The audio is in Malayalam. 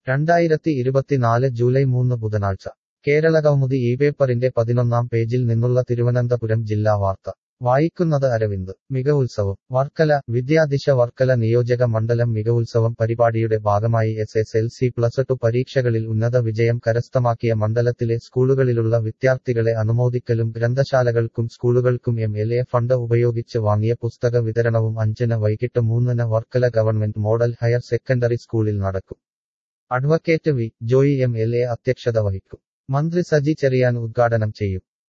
രണ്ടായിരത്തി ഇരുപത്തിനാല് ജൂലൈ മൂന്ന് ബുധനാഴ്ച കേരളകൗമുദി ഈ പേപ്പറിന്റെ പതിനൊന്നാം പേജിൽ നിന്നുള്ള തിരുവനന്തപുരം ജില്ലാ വാർത്ത വായിക്കുന്നത് അരവിന്ദ് മികവുത്സവം വർക്കല വിദ്യാദിശ വർക്കല നിയോജക മണ്ഡലം മികവുത്സവം പരിപാടിയുടെ ഭാഗമായി S S L C plus two പരീക്ഷകളിൽ ഉന്നത വിജയം കരസ്ഥമാക്കിയ മണ്ഡലത്തിലെ സ്കൂളുകളിലുള്ള വിദ്യാർത്ഥികളെ അനുമോദിക്കലും ഗ്രന്ഥശാലകൾക്കും സ്കൂളുകൾക്കും എം എൽ എ ഫണ്ട് ഉപയോഗിച്ച് വാങ്ങിയ പുസ്തക വിതരണവും അഞ്ചിന് വൈകിട്ട് മൂന്നിന് Varkala government model higher secondary സ്കൂളിൽ നടക്കും advocate V Joy M L A അധ്യക്ഷത വഹിക്കും മന്ത്രി സജി ചെറിയാൻ ഉദ്ഘാടനം ചെയ്യും